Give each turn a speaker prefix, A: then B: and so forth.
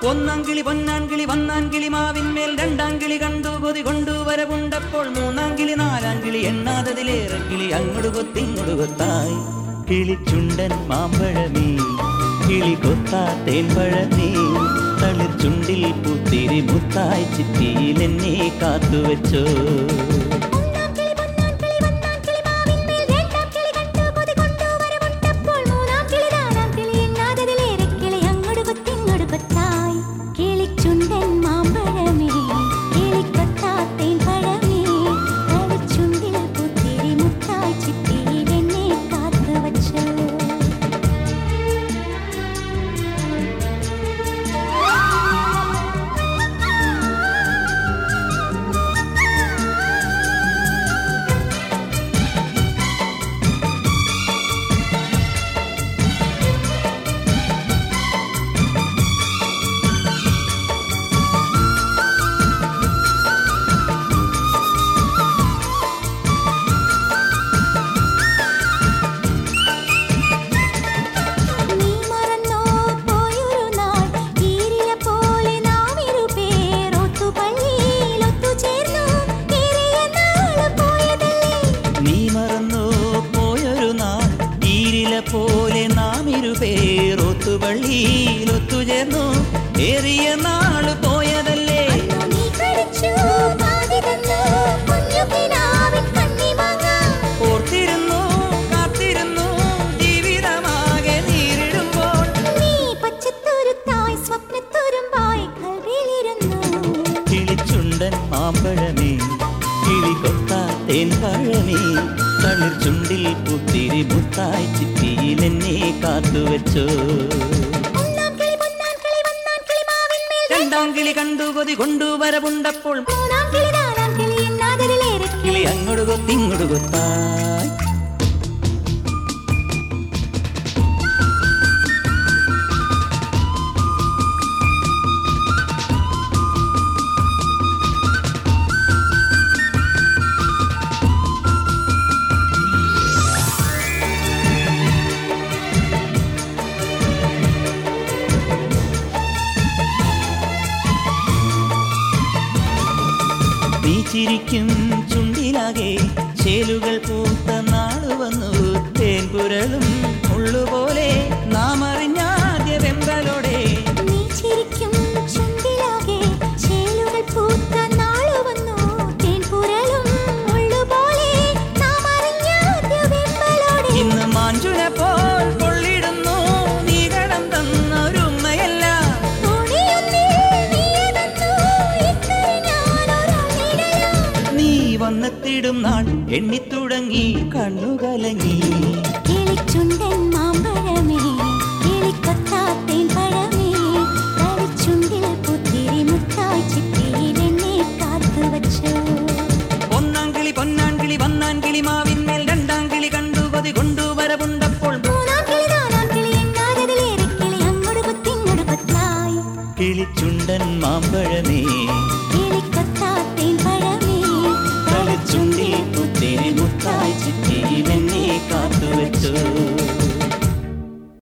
A: ഒന്നാം കിളി പൊന്നാൻ കിളി വന്നാൻ കിളി മാവിന്മേൽ രണ്ടാം കിളി കണ്ടു കൊതി കൊണ്ടു വരവുണ്ടപ്പോൾ മൂന്നാം കിളി നാലാം കിളി എണ്ണാതതിലേറെ കിളി അങ്ങോട്ട് കൊത്തിങ്ങോട്ട് കൊത്തായി കിളിച്ചുണ്ടൻ മാമ്പഴമേ കിളി കൊത്താ തേൻപഴമേ തളിർ ചുണ്ടിൽ പുത്തിരി മുത്തായി ചിറ്റിയിൽ എന്നെ കാത്തുവെച്ചോ
B: ഒന്നാം കിളി പൊന്നാൻ കിളി വന്നാൻ കിളി മാവിന്മേൽ രണ്ടാം കിളി കണ്ടു കൊതി കൊണ്ടു വരവുണ്ടപ്പോൾ മൂന്നാം കിളി നാലാം കിളി എണ്ണാതതിലേറെ കിളി അങ്ങോട്ട് കൊത്തിങ്ങോട്ട് കൊത്തായി കിളിച്ചുണ്ടൻ മാമ്പഴമേ കിളിക്കൊത്താത്തേൻ പഴമേ കളിച്ചുണ്ടിൽ പുത്തിരി മുത്തായി ചിത്തിയിൽ എന്നെ കാത്തുവച്ചു നീ മറന്നോ പോയൊരു നാൾ ഈരില പോലെ നാം ഇരുപേർ ഒത്തുപള്ളിയിൽ ഒത്തുചേർന്നു ഏറിയ നാൾ പോയതല്ലേ
A: നീ മറന്നു പോയൊരു നാൾ ഈരില പോലെ നാം ഇരുപേർ ഒത്തുപള്ളിയിൽ ഒത്തുചേർന്നു ഏറിയ നാള് പോയതല്ലേ
B: അന്നു നീ കടിച്ചു പാതി തന്നു കുഞ്ഞു കിനാവിൻ കണ്ണിമാങ്ങ
A: ഓർത്തിരുന്നു കാത്തിരുന്നു ജീവിതമാകെ നേരിടുമ്പോൾ
B: നീ പച്ചത്തുരുത്തായി സ്വപ്നത്തുരുമ്പായി കൽവിലിരുന്നു
A: കിളിച്ചുണ്ടൻ മാമ്പഴമേ കിളികൊത്ത തേൻ പഴമേ തളിർ ചുണ്ടിൽ പുത്തിരി മുത്തായി ചിറ്റിയിൽ എന്നെ കാത്തുവെച്ചോ
B: ഒന്നാം കിളി പൊന്നാൻ കിളി വന്നാൻ കിളി മാവിന്മേൽ
A: രണ്ടാം കിളി കണ്ടു കൊതി കൊണ്ടു വരവുണ്ടപ്പോൾ
B: മൂന്നാം കിളി നാലാം കിളി എന്നാതിലേറെ
A: കിളി അങ്ങോട്ട് കൊത്തിങ്ങോട്ട് കൊത്തായി നീ ചിരിക്കും ചുണ്ടിലാകെ ചേലുകൾ പൂത്ത നാള് വന്നു തേൻകുരളും മുള്ളുപോലെ നാം അറിഞ്ഞാദ്യ വെമ്പലോടെ
B: നീ ചിരിക്കും ചുണ്ടിലാകെ ചേലുകൾ പൂത്ത നാളു വന്നു തേൻപുരളും മുള്ളുപോലെ നാം അറിഞ്ഞാദ്യ വെമ്പലോടെ
A: ഇന്ന് മാഞ്ചുന പോൽ കൊള്ളിടുന്നു നീ കടം തന്നൊരുമ്മയല്ല
B: തുണിയൊന്നിൽ നീയതന്നു ഇക്കരെ ഞാനൊരാൾ നിഴലാം.
A: നീ വന്നെത്തിടും നാൾ എണ്ണിത്തുടങ്ങി കണ്ണുകലങ്ങി
B: കിളിച്ചുണ്ടൻ മാമ്പഴമേ കിളിക്കൊത്താത്തേൻ പഴമേ കളിച്ചുണ്ടിൽ പുത്തിരി മുത്തായി ചിത്തിയിൽ എന്നെ കാത്തുവച്ചു
A: ഒന്നാം കിളി പൊന്നാൻ കിളി വന്നാൻ കിളി മാവി